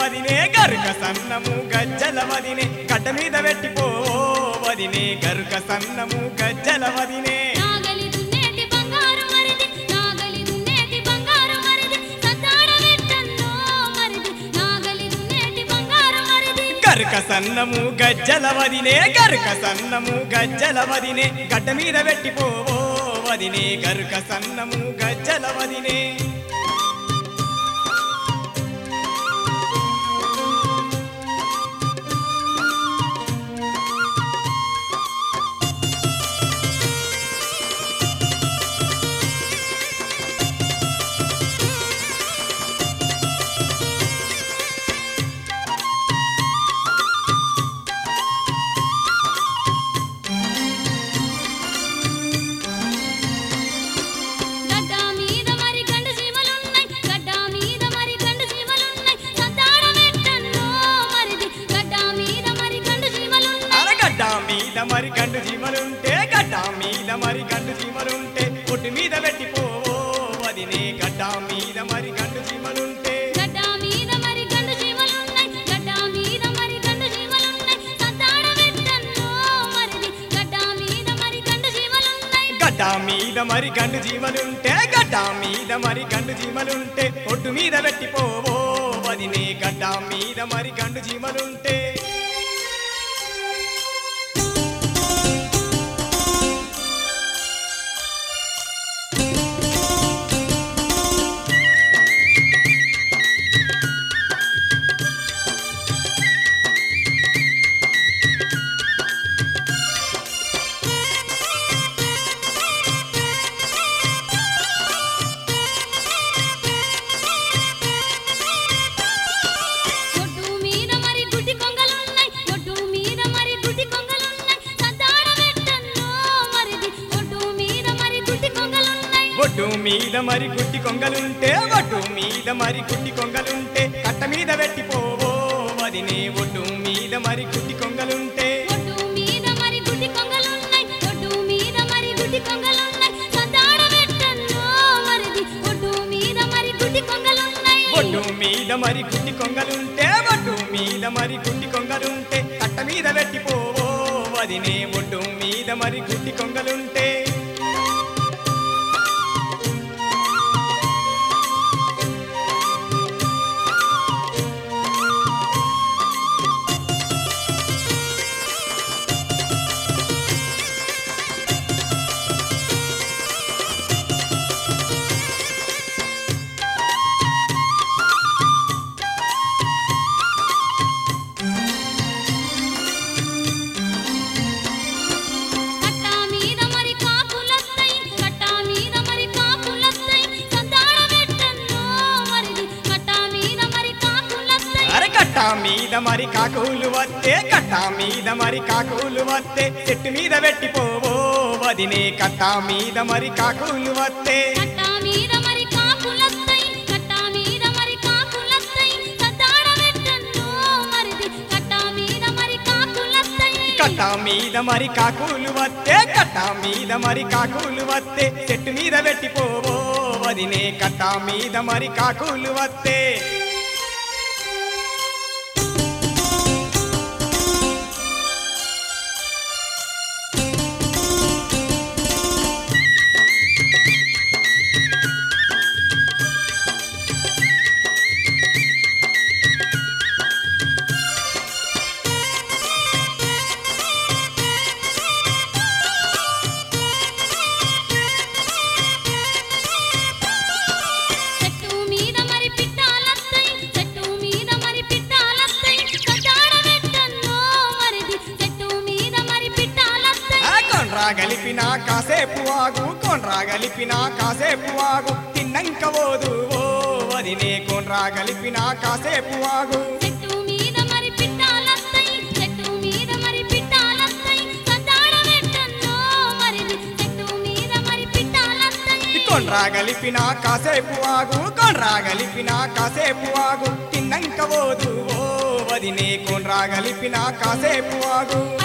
వదినే గరుక సన్నము గజ్జల వదినే గడ్డ మీద పెట్టిపో వదినే గరుక సన్నము గజ్జల వదినే నాగలి దున్నేటి బంగారు మరిది నాగలి దున్నేటి బంగారు మరిది సత్తాడ వెట్టన్నో మరిది నాగలి దున్నేటి బంగారు మరిది గరుక సన్నము గజ్జల వదినే గరుక సన్నము గజ్జల వదినే గడ్డ మీద పెట్టిపో వదినే గరుక సన్నము గజ్జల వదినే గడ్డ మీద మరి గండు సీమలున్నాయి గడ్డ మీద మరి గండు సీమలున్నాయి సత్తాడ వెట్టన్నో మరిది గడ్డ మీద మరి గండు సీమలున్నాయి అరగడ్డ మీద మరి గండు జీమలుంటే గడ్డ మీద మరి గండు జీమలుంటే పొట్టు మీద పెట్టిపో వదినే గడ్డ మీద మరి గండు జీమలుంటే గడ్డ మీద మరి గండు సీమలున్నాయి గడ్డ మీద మరి గండు సీమలున్నాయి సత్తాడ వెట్టన్నో మరిది గడ్డ మీద మరి గండు సీమలున్నాయి గడ్డ మీద మరి గండు జీమలుంటే గడ్డ మీద మరి గండు జీమలుంటే పొట్టు మీద పెట్టిపోవో వదినే గడ్డ మీద మరి గండు జీమలుంటే ఒడ్డు మీద మరి గుడ్డి కొంగలున్నాయి ఒడ్డు మీద మరి గుడ్డి కొంగలున్నాయి సత్తాడ వెట్టన్నో మరిది ఒడ్డు మీద మరి గుడ్డి కొంగలున్నాయి ఒడ్డు మీద మరి గుడ్డి కొంగలుంటే ఒడ్డు మీద మరి గుడ్డి కొంగలుంటే కట్ట మీద పెట్టిపోవో వదినే ఒడ్డు మీద మరి గుడ్డి కొంగలుంటే ఒడ్డు మీద మరి గుడ్డి కొంగలున్నాయి ఒడ్డు మీద మరి గుడ్డి కొంగలున్నాయి సత్తాడ వెట్టన్నో మరిది ఒడ్డు మీద మరి గుడ్డి కొంగలున్నాయి ఒడ్డు మీద మరి గుడ్డి కొంగలుంటే ఒడ్డు మీద మరి గుడ్డి కొంగలుంటే కట్ట మీద పెట్టిపోవో వదినే ఒడ్డు మీద మరి గుడ్డి కొంగలుంటే కట్ట మీద మరి కాకులొస్తాయి కట్ట మీద మరి కాకులొస్తాయి సత్తాడ వెట్టన్నో మరిది కట్ట మీద మరి కాకులొస్తాయి అరే కట్ట మీద మరి కాకులు వస్తే కట్ట మీద మరి కాకులు వస్తే చెట్టు మీద పెట్టిపోవో వదినే కట్ట మీద మరి కాకులు వస్తే కట్ట మీద మరి కాకులొస్తాయి కట్ట మీద మరి కాకులొస్తాయి సత్తాడ వెట్టన్నో మరిది కట్ట మీద మరి కాకులొస్తాయి కట్ట మీద మరి కాకులు వస్తే కట్ట మీద మరి కాకులు వస్తే చెట్టు మీద పెట్టిపోవో వదినే కట్ట మీద మరి కాకులు వస్తే చెట్టు మీద మరి పిట్టాలొస్తాయి చెట్టు మీద మరి పిట్టాలొస్తాయి సత్తాడ వెట్టన్నో మరిది చెట్టు మీద మరి పిట్టాలొస్తాయి ఆ కొండ్రా గలిపిన కాసేపు ఆగు కొండ్రా గలిపిన కాసేపు ఆగు తిన్నంక పోదు ఓ వదినే కొండ్రా గలిపిన కాసేపు ఆగు చెట్టు మీద మరి పిట్టాలొస్తాయి చెట్టు మీద మరి పిట్టాలొస్తాయి సత్తాడ వెట్టన్నో మరిది చెట్టు మీద మరి పిట్టాలొస్తాయి కొండ్రా గలిపిన కాసేపు ఆగు కొండ్రా గలిపిన కాసేపు ఆగు తిన్నంక పోదు ఓ వదినే కొండ్రా గలిపిన కాసేపు ఆగు